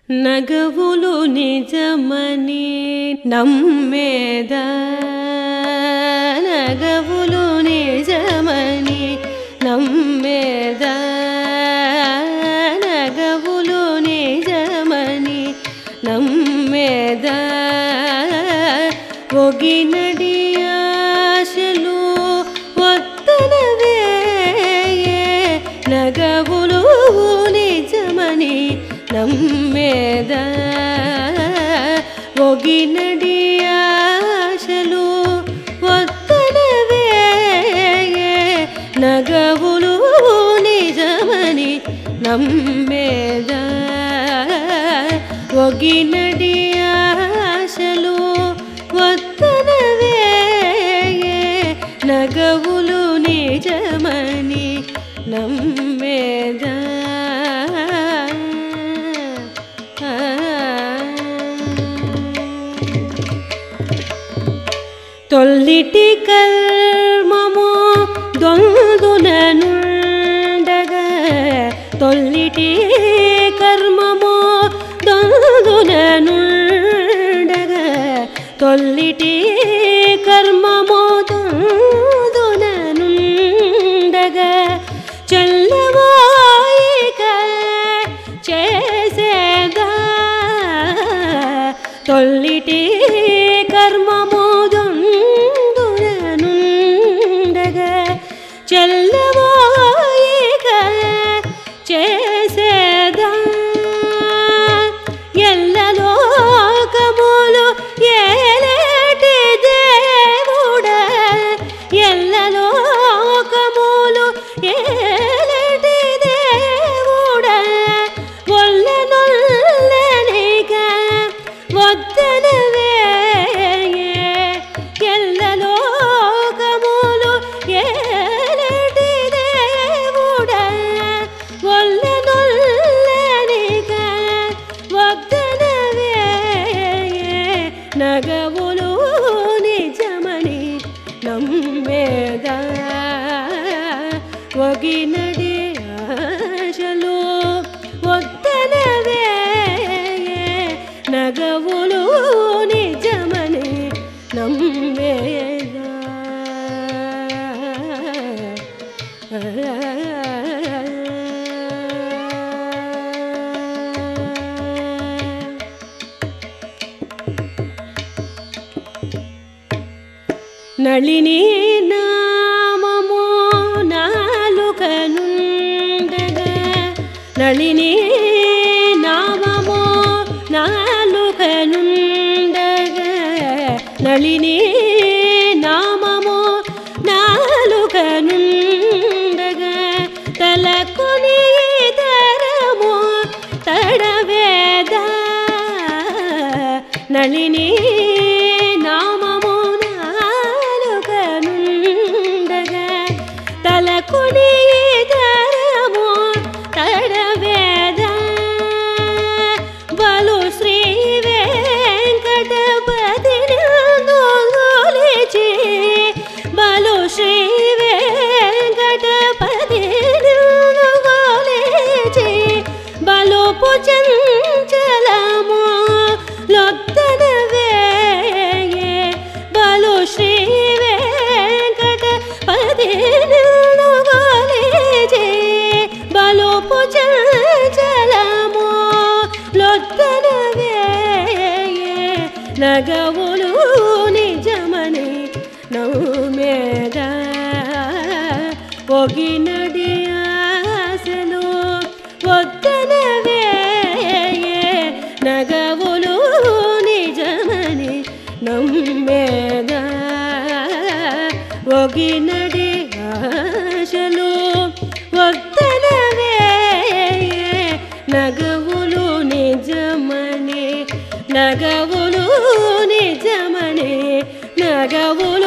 నగవులు నిజమని నమ్మేద నగవులు నిజమని నమ్మేద నగవులు నిజమని నమ్మేద ఒగినడి ఆశలు ఒత్తనవే నగవులు నిజమని నమ్మేద ఒగినడి ఆశలు ఒత్తనవే నగవులు నిజమని నమ్మేద ఒగినడి ఆశలు ఒత్తనవే నగవులు నిజమని నమ్మేదా తొల్లిటి కర్మము దొందుననుండగ తొల్లిటి కర్మము దొందుననుండగ తొల్లిటి కర్మము దొందుననుండగ చల్లవాయిక చేసేదా తొల్లిటి కర్మము దొందుననుండగ చల్లవాయిక చేసేదా ఎల్లలోకములు ఏలేటి దేవుడ ఎల్లలోకములు ఏలేటి దేవుడ ఒల్లనొల్లనిక వద్దనవే ఎల్లలోకములు ఏలేటి దేవుడ ఒల్లనొల్లనిక వద్దనవే నగవులు నిజమని నమ్మేదా ఒగినడి ఆశలు వద్దనవే నగవులు నిజమని నమ్మేదా నళిని నామము నాలుకనుండగా నళిని నామము నాలుకనుండగా నళిని నామము నాలుకనుండగా తలకొని తరము తడవేదా నళిని నామము నాలుకనుండగా తలకుని తరము తడవేద బలు శ్రీ వెంకటపతి నొలిచి బలు శ్రీ వెంకటపతి నొలిచి బలుపు చంచలము లొత్తనవే బలు శ్రీ వెంకటపతి నొలిచి బలుపు చంచలము లొత్తనవే నగవులు నిజమని నవ్వేద ఒగినడి ఆశలు వద్దనవే నగవులు నిజమని నమ్మేద ఒగినడి ఆశలు వద్దనవే నగవులు నిజమని నగవులు నిజమని నగవులు